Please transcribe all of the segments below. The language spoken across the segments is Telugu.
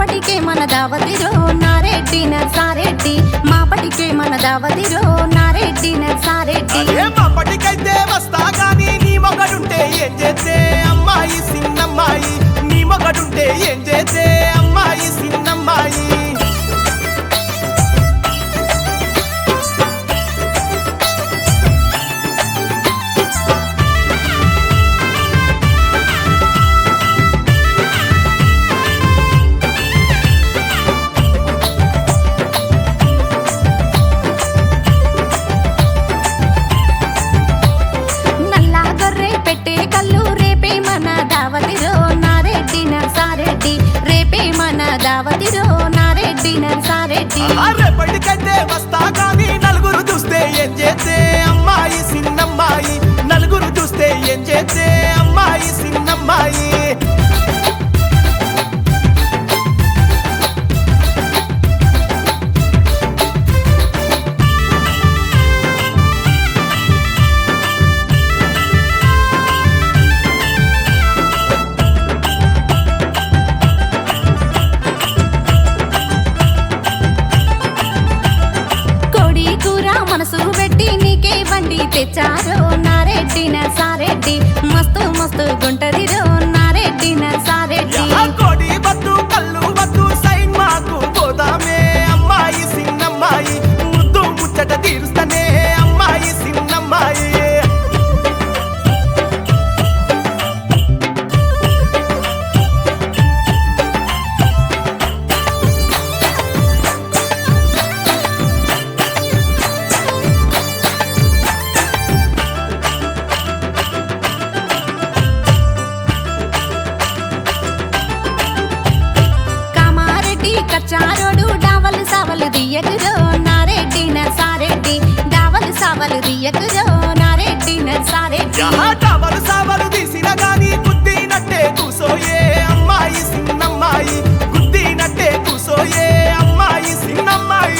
మాపటికే మన దావతిరో నారెడ్డి నర్సారెడ్డి మాపటికే మన దావతిరో నారెడ్డి నర్సారెడ్డి అదే మాపటికైతే వస్తా గాని నీ మొగడుంటే ఏం చేస్తే అమ్మాయి సిన్నమ్మాయి నీ మొగడుంటే ఏం చేస్తే అమ్మాయి సిన్నమ్మాయి నల్లా గొర్రె పెట్టే కళ్ళు రేపే మన దావతిరో నారెడ్డి నర్సారెడ్డి రేపే మన దావతిరో నారెడ్డి నర్సారెడ్డి ఆ రేపటికైతే వస్తా గాని నలుగురు చూస్తే ఏం చేస్తే అమ్మాయి సిన్నమ్మాయి నలుగురు చూస్తే ఏం చేస్తే అమ్మాయి సిన్నమ్మాయి కోడి కూర మనసు పెట్టి నీకే బండి తెచ్చారో నారెడ్డి నర్సారెడ్డి మస్తు మస్తు గుంటదిరో నారెడ్డి నర్సారెడ్డి యా కోడి వద్దు కళ్ళు వద్దు సైన్ మాకు పోదామే అమ్మాయి సిన్నమ్మాయి ముద్దు ముచ్చట తీరుస్తనే అమ్మాయి సిన్నమ్మాయి కామారెడ్డి కచ్చారోడు డావలు సావలు దియ్యకురో నారెడ్డి నర్సారెడ్డి డావలు సావలు దియ్యకురో నారెడ్డి నర్సారెడ్డి యా టవలు సావలు తీసిన గాని గుద్దినట్టే కూసోయే అమ్మాయి సిన్నమ్మాయి గుద్దినట్టే కూసోయే అమ్మాయి సిన్నమ్మాయి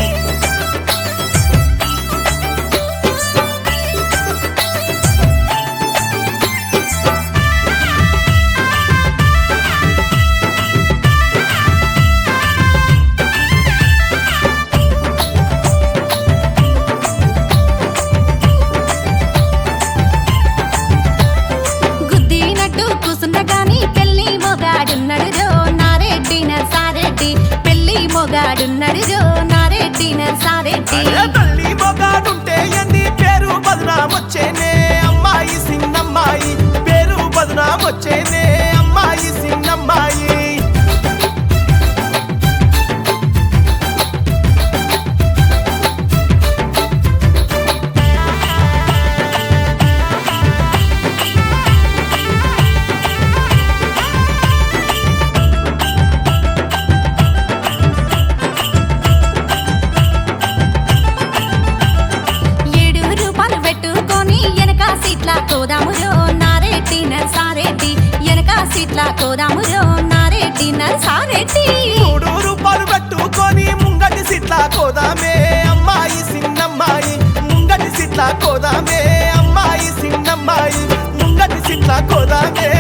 గుద్దినట్టు కూసున్న గాని పెళ్లి మొగాడున్నడు రో నారెడ్డి నర్సారెడ్డి పెళ్లి మొగాడున్నడు రో నారెడ్డి నర్సారెడ్డి అరే తల్లి మొగాడుంటే ఎంది పేరు బదనామొచ్చేనే అమ్మాయి సిన్నమ్మాయి పేరు బదనామొచ్చేనే అమ్మాయి సిన్నమ్మాయి ఏడు రూపాయలు పెట్టుకొని వెనక సీట్ల కోదామురో నారెడ్డి నర్సారెడ్డి వెనక సీట్ల కోదామురో నారెడ్డి నర్సారెడ్డి మూడు రూపాయలు పెట్టుకొని ముంగటి సిట్ల కోదామే అమ్మాయి సిన్నమ్మాయి ముంగటి సిట్ల కోదామే అమ్మాయి సిన్నమ్మాయి ముంగటి సిట్ల కోదామే